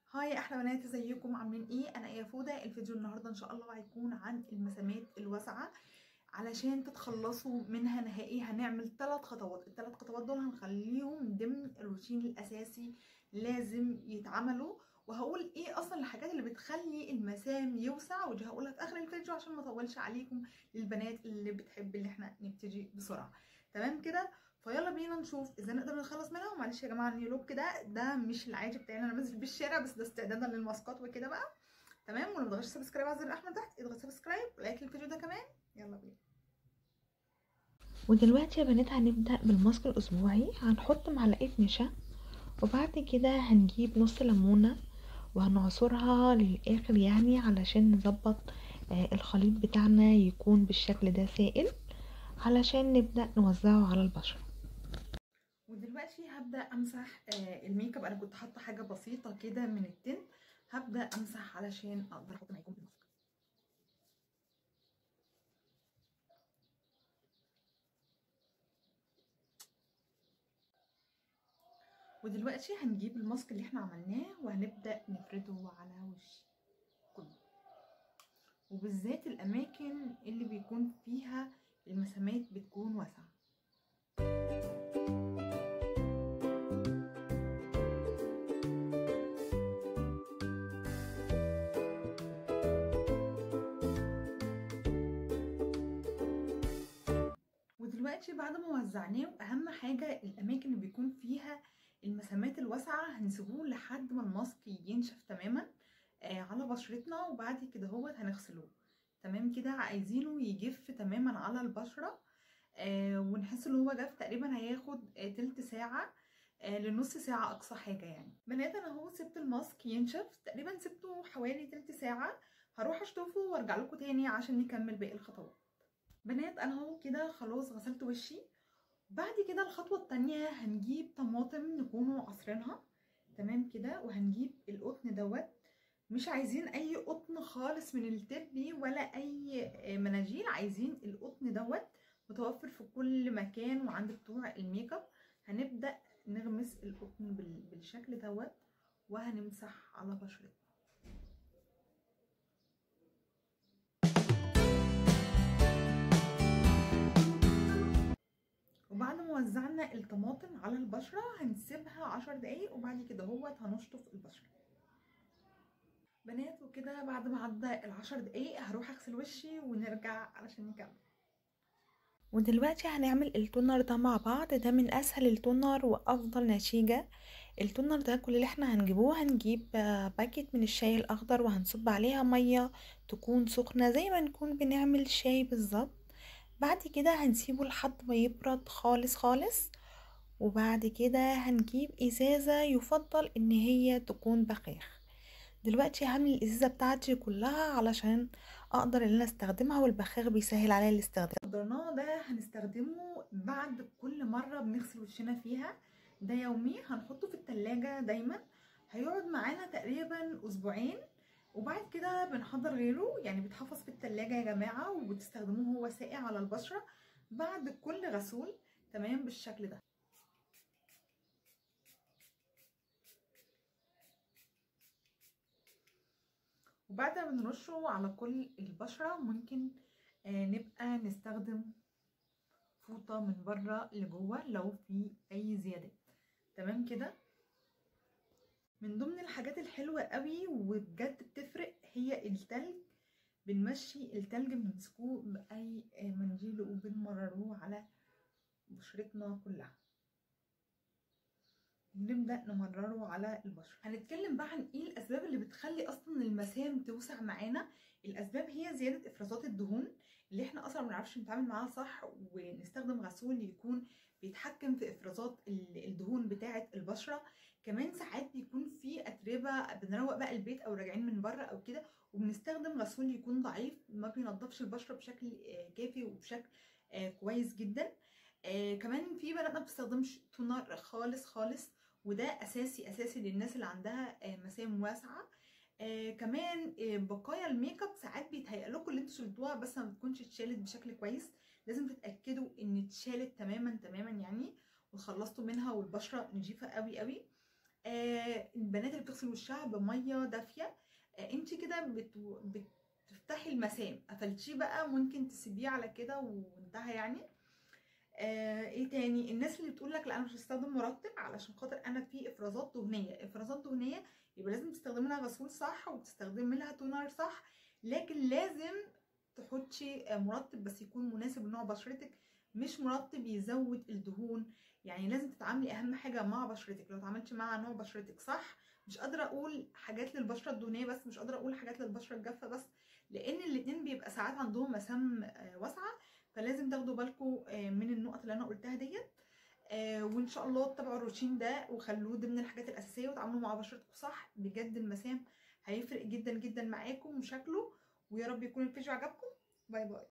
هاي يا احلى بنات ازيكم عاملين ايه انا ايه فوده الفيديو النهارده ان شاء الله هيكون عن المسامات الواسعه علشان تتخلصوا منها نهائي هنعمل ثلاث خطوات الثلاث خطوات دول هنخليهم ضمن الروتين الاساسي لازم يتعملوا وهقول ايه اصلا الحاجات اللي بتخلي المسام يوسع ودي هقولها في اخر الفيديو عشان ما اطولش عليكم للبنات اللي بتحب اللي احنا نبتدي بسرعه تمام كده فيلا بينا نشوف ازاي نقدر نخلص منها ومعلش يا جماعه النيو لوك كده ده مش العادي بتاعنا انا بنزل بالشارع بس ده استعدادا للماسكات وكده بقى تمام ولو متغيرش سبسكرايب على زر الاحمر تحت اضغط سبسكرايب ولايك للفيديو ده كمان يلا بينا ودلوقتي يا بنات هنبدأ بالماسك الأسبوعي هنحط معلقة نشا وبعد كده هنجيب نص ليمونة وهنعصرها للآخر يعني علشان نظبط آه الخليط بتاعنا يكون بالشكل ده سائل علشان نبدأ نوزعه على البشرة ودلوقتي هبدا امسح آه الميك اب انا كنت حاطه حاجه بسيطه كده من التنت هبدا امسح علشان اقدر احط معاكم الماسك ودلوقتي هنجيب الماسك اللي احنا عملناه وهنبدا نفرده على وشي كله وبالذات الاماكن اللي بيكون فيها المسامات بتكون واسعه ودلوقتي بعد ما وزعناه اهم حاجه الاماكن اللي بيكون فيها المسامات الواسعه هنسيبوه لحد ما الماسك ينشف تماما آه على بشرتنا وبعد كده هو هنغسلوه تمام كده عايزينه يجف تماما على البشره آه ونحس ان هو جف تقريبا هياخد آه تلت ساعه آه لنص ساعه اقصى حاجه يعني بنات انا اهو سبت الماسك ينشف تقريبا سبته حوالي تلت ساعه هروح اشطفه وارجع لكم تاني عشان نكمل باقي الخطوات بنات انا اهو كده خلاص غسلت وشي بعد كده الخطوة التانية هنجيب طماطم نكونوا عصرينها تمام كده وهنجيب القطن دوت مش عايزين اي قطن خالص من التربي ولا اي مناجيل عايزين القطن دوت متوفر في كل مكان وعند بتوع الميك اب هنبدأ نغمس القطن بالشكل دوت وهنمسح على بشرتنا وبعد ما وزعنا الطماطم على البشرة هنسيبها عشر دقايق وبعد كده هوت هنشطف البشرة بنات وكده بعد ما عدى العشر دقايق هروح اغسل وشي ونرجع علشان نكمل ودلوقتي هنعمل التونر ده مع بعض ده من اسهل التونر وافضل نتيجة التونر ده كل اللي احنا هنجيبوه هنجيب باكيت من الشاي الاخضر وهنصب عليها مية تكون سخنة زي ما نكون بنعمل شاي بالظبط بعد كده هنسيبه لحد ما يبرد خالص خالص وبعد كده هنجيب ازازة يفضل ان هي تكون بخاخ دلوقتي هعمل الازازة بتاعتي كلها علشان اقدر ان انا استخدمها والبخاخ بيسهل عليا الاستخدام قدرناه ده هنستخدمه بعد كل مرة بنغسل وشنا فيها ده يومي هنحطه في التلاجة دايما هيقعد معانا تقريبا اسبوعين وبعد كده بنحضر غيره يعني بيتحفظ في التلاجة يا جماعة وبتستخدموه هو ساقع على البشرة بعد كل غسول تمام بالشكل ده وبعد ما بنرشه على كل البشرة ممكن آه نبقى نستخدم فوطة من بره لجوه لو في اي زيادات تمام كده من ضمن الحاجات الحلوة قوي وبجد بتفرق هي التلج بنمشي التلج بنمسكوه بأي منجيل وبنمرروه على بشرتنا كلها بنبدأ نمرره على البشرة هنتكلم بقى عن ايه الاسباب اللي بتخلي اصلا المسام توسع معانا الاسباب هي زيادة افرازات الدهون اللي احنا اصلا ما بنعرفش نتعامل معاها صح ونستخدم غسول يكون بيتحكم في افرازات الدهون بتاعه البشره كمان ساعات بيكون في اتربه بنروق بقى البيت او راجعين من بره او كده وبنستخدم غسول يكون ضعيف ما بينضفش البشره بشكل كافي وبشكل كويس جدا كمان في بنات ما بتستخدمش تونر خالص خالص وده اساسي اساسي للناس اللي عندها مسام واسعه آه كمان آه بقايا الميك اب ساعات بيتهيأ لكم اللي انتوا شلتوها بس ما بتكونش اتشالت بشكل كويس لازم تتاكدوا ان اتشالت تماما تماما يعني وخلصتوا منها والبشره نضيفه قوي قوي آه البنات اللي بتغسل وشها بميه دافيه آه انت كده بت... بتفتحي المسام قفلتيه بقى ممكن تسيبيه على كده وانتهى يعني آه ايه تاني الناس اللي بتقول لك لا انا مش هستخدم مرطب علشان خاطر انا في افرازات دهنيه افرازات دهنيه يبقى لازم تستخدمي لها غسول صح وتستخدمي لها تونر صح لكن لازم تحطي مرطب بس يكون مناسب لنوع بشرتك مش مرطب يزود الدهون يعني لازم تتعاملي اهم حاجه مع بشرتك لو اتعاملتي مع نوع بشرتك صح مش قادره اقول حاجات للبشره الدهنيه بس مش قادره اقول حاجات للبشره الجافه بس لان الاتنين بيبقى ساعات عندهم مسام واسعه فلازم تاخدوا بالكم من النقط اللي انا قلتها ديت وان شاء الله تتابعوا الروتين ده وخلوه ضمن الحاجات الاساسيه وتعاملوا مع بشرتكم صح بجد المسام هيفرق جدا جدا معاكم وشكله ويا رب يكون الفيديو عجبكم باي باي